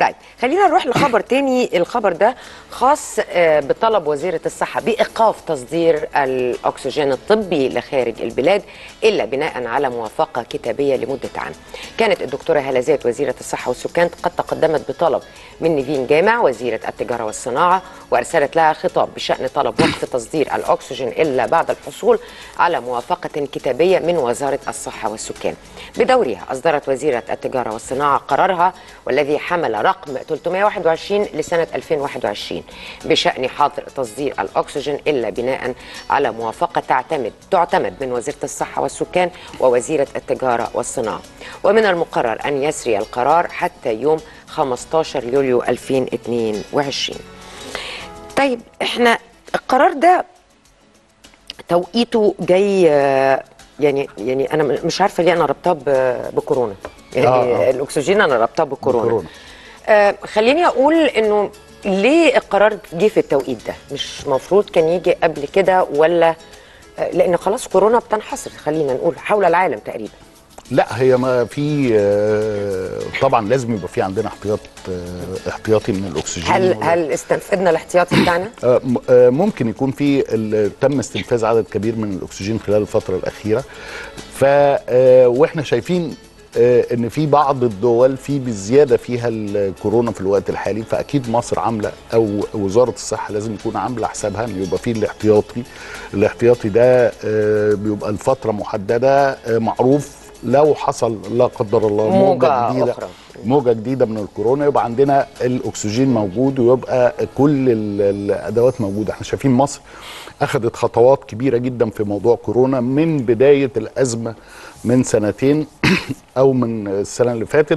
طيب خلينا نروح لخبر تاني الخبر ده خاص آه، بطلب وزيرة الصحة بإيقاف تصدير الأكسجين الطبي لخارج البلاد إلا بناء على موافقة كتابية لمدة عام كانت الدكتورة هالة زيد وزيرة الصحة والسكان قد تقدمت بطلب من نيفين جامع وزيرة التجارة والصناعة وأرسلت لها خطاب بشأن طلب وقف تصدير الأكسجين إلا بعد الحصول على موافقة كتابية من وزارة الصحة والسكان بدورها أصدرت وزيرة التجارة والصناعة قرارها والذي حمل رقم 321 لسنة 2021 بشأن حظر تصدير الأكسجين إلا بناء على موافقة تعتمد تعتمد من وزيرة الصحة والسكان ووزيرة التجارة والصناعة ومن المقرر أن يسري القرار حتى يوم 15 يوليو 2022 طيب احنا القرار ده توقيته جاي آه، يعني يعني انا مش عارفه ليه انا ربطاه ب- بكورونا يعني آه، آه آه. الاكسجين انا ربطاه بكورونا بكورونا. آه خليني اقول انه ليه القرار جه في التوقيت ده مش مفروض كان يجي قبل كده ولا آه لان خلاص كورونا بتنحصر خلينا نقول حول العالم تقريبا لا هي ما في آه، طبعا لازم يبقى في عندنا احتياط آه، احتياطي من الاكسجين هل هل استنفذنا الاحتياطي بتاعنا آه، م- آه، ممكن يكون في ال- تم استنفاذ عدد كبير من الاكسجين خلال الفتره الاخيره ف آه، واحنا شايفين آه، ان في بعض الدول في بزياده فيها الكورونا في الوقت الحالي فاكيد مصر عامله او وزاره الصحه لازم يكون عامله حسابها ان يبقى في الاحتياطي الاحتياطي ده آه، بيبقى الفتره محدده آه، معروف لو حصل لا قدر الله موجة موجه جديده أخرى. موجه جديده من الكورونا يبقى عندنا الاكسجين موجود ويبقى كل ال- الادوات موجوده احنا شايفين مصر اخذت خطوات كبيره جدا في موضوع كورونا من بدايه الازمه من سنتين او من السنه اللي فاتت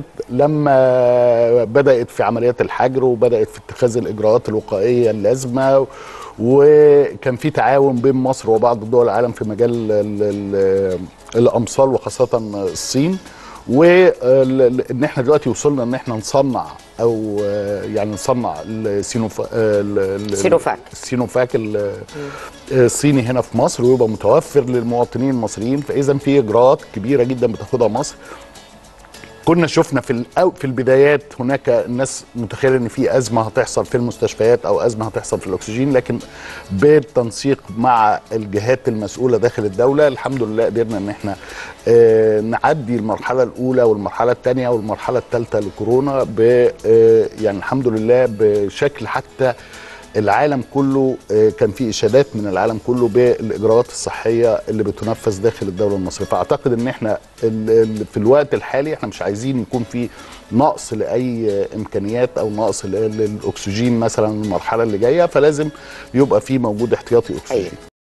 لما بدات في عمليات الحجر وبدات في اتخاذ الاجراءات الوقائيه اللازمه وكان في تعاون بين مصر وبعض دول العالم في مجال ال- ال- الامصال وخاصه الصين وان احنا دلوقتي وصلنا ان احنا نصنع او آه، يعني نصنع السينوفا ال- ال- سينوفاك. السينوفاك ال- الصيني هنا في مصر ويبقى متوفر للمواطنين المصريين فاذا في اجراءات كبيره جدا بتاخدها مصر كنا شفنا في الأو في البدايات هناك الناس متخيله ان في ازمه هتحصل في المستشفيات او ازمه هتحصل في الاكسجين لكن بالتنسيق مع الجهات المسؤوله داخل الدوله الحمد لله قدرنا ان احنا آه نعدي المرحله الاولى والمرحله الثانيه والمرحله الثالثه لكورونا ب آه يعني الحمد لله بشكل حتى العالم كله آه، كان في اشادات من العالم كله بالاجراءات الصحيه اللي بتنفذ داخل الدوله المصريه فاعتقد ان احنا ال- ال- في الوقت الحالي احنا مش عايزين يكون في نقص لاي آه، امكانيات او نقص ل- للاكسجين مثلا المرحله اللي جايه فلازم يبقى في موجود احتياطي اكسجين أيوة.